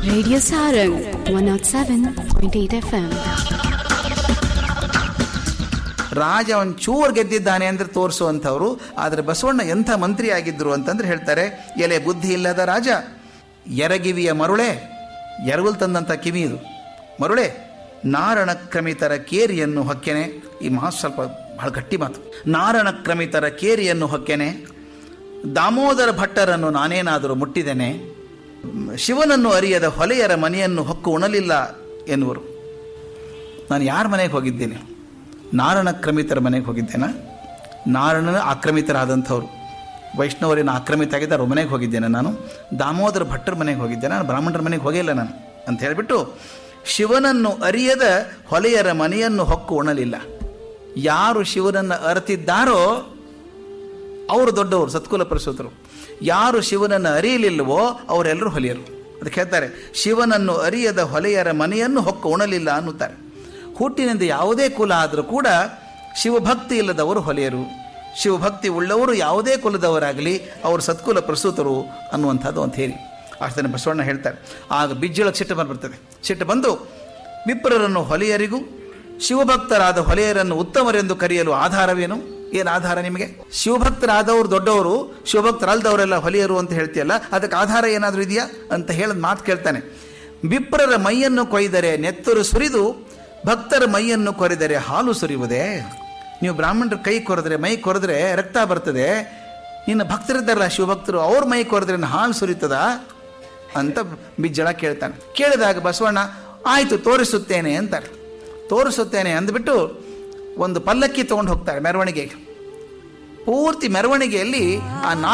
Radio Sarang 107.8 FM. ರಾಜ ಒಂಚೂರು ಗೆದ್ದಿದ್ದಾನೆ ಅಂದ್ರೆ ತೋರಿಸುವಂಥವ್ರು ಆದರೆ ಬಸವಣ್ಣ ಎಂಥ ಮಂತ್ರಿ ಆಗಿದ್ರು ಅಂತಂದ್ರೆ ಹೇಳ್ತಾರೆ ಎಲೆ ಬುದ್ಧಿ ಇಲ್ಲದ ರಾಜ ಎರಗಿವಿಯ ಮರುಳೆ ಎರಗುಲ್ ತಂದಂಥ ಕಿವಿ ಇದು ಮರುಳೆ ನಾರಣ ಕ್ರಮಿತರ ಕೇರಿಯನ್ನು ಹೊಕ್ಕೆನೆ ಈ ಮಾತು ಸ್ವಲ್ಪ ಬಹಳ ಗಟ್ಟಿ ಮಾತು ನಾರಣ ಕ್ರಮಿತರ ಕೇರಿಯನ್ನು ಹೊಕ್ಕೆನೆ ದಾಮೋದರ ಭಟ್ಟರನ್ನು ನಾನೇನಾದರೂ ಮುಟ್ಟಿದ್ದೇನೆ ಶಿವನನ್ನು ಅರಿಯದ ಹೊಲೆಯರ ಮನೆಯನ್ನು ಹೊಕ್ಕು ಉಣಲಿಲ್ಲ ಎನ್ನುವರು ನಾನು ಯಾರ ಮನೆಗೆ ಹೋಗಿದ್ದೇನೆ ನಾರಣ ಕ್ರಮಿತರ ಮನೆಗೆ ಹೋಗಿದ್ದೇನೆ ನಾರಣನ ಆಕ್ರಮಿತರಾದಂಥವ್ರು ವೈಷ್ಣವರಿನ ಆಕ್ರಮಿತ ಆಗಿದ್ದ ಅವ್ರ ಮನೆಗೆ ಹೋಗಿದ್ದೇನೆ ನಾನು ದಾಮೋದರ ಭಟ್ಟರ ಮನೆಗೆ ಹೋಗಿದ್ದೇನೆ ನಾನು ಬ್ರಾಹ್ಮಣರ ಮನೆಗೆ ಹೋಗಿಲ್ಲ ನಾನು ಅಂತ ಹೇಳಿಬಿಟ್ಟು ಶಿವನನ್ನು ಅರಿಯದ ಹೊಲೆಯರ ಮನೆಯನ್ನು ಹೊಕ್ಕು ಉಣಲಿಲ್ಲ ಯಾರು ಶಿವನನ್ನು ಅರತಿದ್ದಾರೋ ಅವರು ದೊಡ್ಡವರು ಸತ್ಕುಲ ಪರಿಶೋಧರು ಯಾರು ಶಿವನನ್ನು ಅರಿಯಲಿಲ್ಲವೋ ಅವರೆಲ್ಲರೂ ಹೊಲೆಯರು ಅದಕ್ಕೆ ಹೇಳ್ತಾರೆ ಶಿವನನ್ನು ಅರಿಯದ ಹೊಲೆಯರ ಮನೆಯನ್ನು ಹೊಕ್ಕು ಉಣಲಿಲ್ಲ ಅನ್ನುತ್ತಾರೆ ಹುಟ್ಟಿನಿಂದ ಯಾವುದೇ ಕುಲ ಆದರೂ ಕೂಡ ಶಿವಭಕ್ತಿ ಇಲ್ಲದವರು ಹೊಲೆಯರು ಶಿವಭಕ್ತಿ ಉಳ್ಳವರು ಯಾವುದೇ ಕುಲದವರಾಗಲಿ ಅವರು ಸತ್ಕುಲ ಪ್ರಸೂತರು ಅನ್ನುವಂಥದ್ದು ಅಂತ ಹೇಳಿ ಅಷ್ಟನ್ನು ಬಸವಣ್ಣ ಹೇಳ್ತಾರೆ ಆಗ ಬಿಜ್ಜಳಕ್ಕೆ ಸಿಟ್ಟು ಬಂದ್ಬಿಡ್ತದೆ ಸಿಟ್ಟು ಬಂದು ವಿಪ್ರರನ್ನು ಹೊಲೆಯರಿಗೂ ಶಿವಭಕ್ತರಾದ ಹೊಲೆಯರನ್ನು ಉತ್ತಮರೆಂದು ಕರೆಯಲು ಆಧಾರವೇನು ಏನು ಆಧಾರ ನಿಮಗೆ ಶಿವಭಕ್ತರಾದವರು ದೊಡ್ಡವರು ಶಿವಭಕ್ತರಲ್ದವರೆಲ್ಲ ಹೊಲೆಯರು ಅಂತ ಹೇಳ್ತೀಯಲ್ಲ ಅದಕ್ಕೆ ಆಧಾರ ಏನಾದರೂ ಇದೆಯಾ ಅಂತ ಹೇಳದ್ ಮಾತು ಕೇಳ್ತಾನೆ ವಿಪ್ರರ ಮೈಯನ್ನು ಕೊಯ್ದರೆ ನೆತ್ತರು ಸುರಿದು ಭಕ್ತರ ಮೈಯನ್ನು ಕೊರೆದರೆ ಹಾಲು ಸುರಿಯುವುದೇ ನೀವು ಬ್ರಾಹ್ಮಣರ ಕೈ ಕೊರೆದ್ರೆ ಮೈ ಕೊರೆದ್ರೆ ರಕ್ತ ಬರ್ತದೆ ಇನ್ನು ಭಕ್ತರಿದ್ದಾರಲ್ಲ ಶಿವಭಕ್ತರು ಅವ್ರ ಮೈ ಕೊರೆದ್ರೆ ಹಾಲು ಸುರಿತದ ಅಂತ ಬಿಜ್ಜಳ ಕೇಳ್ತಾನೆ ಕೇಳಿದಾಗ ಬಸವಣ್ಣ ಆಯಿತು ತೋರಿಸುತ್ತೇನೆ ಅಂತಾರೆ ತೋರಿಸುತ್ತೇನೆ ಅಂದ್ಬಿಟ್ಟು ಒಂದು ಪಲ್ಲಕ್ಕಿ ತೊಗೊಂಡು ಹೋಗ್ತಾರೆ ಮೆರವಣಿಗೆಗೆ ಪೂರ್ತಿ ಮೆರವಣಿಗೆಯಲ್ಲಿ ಆ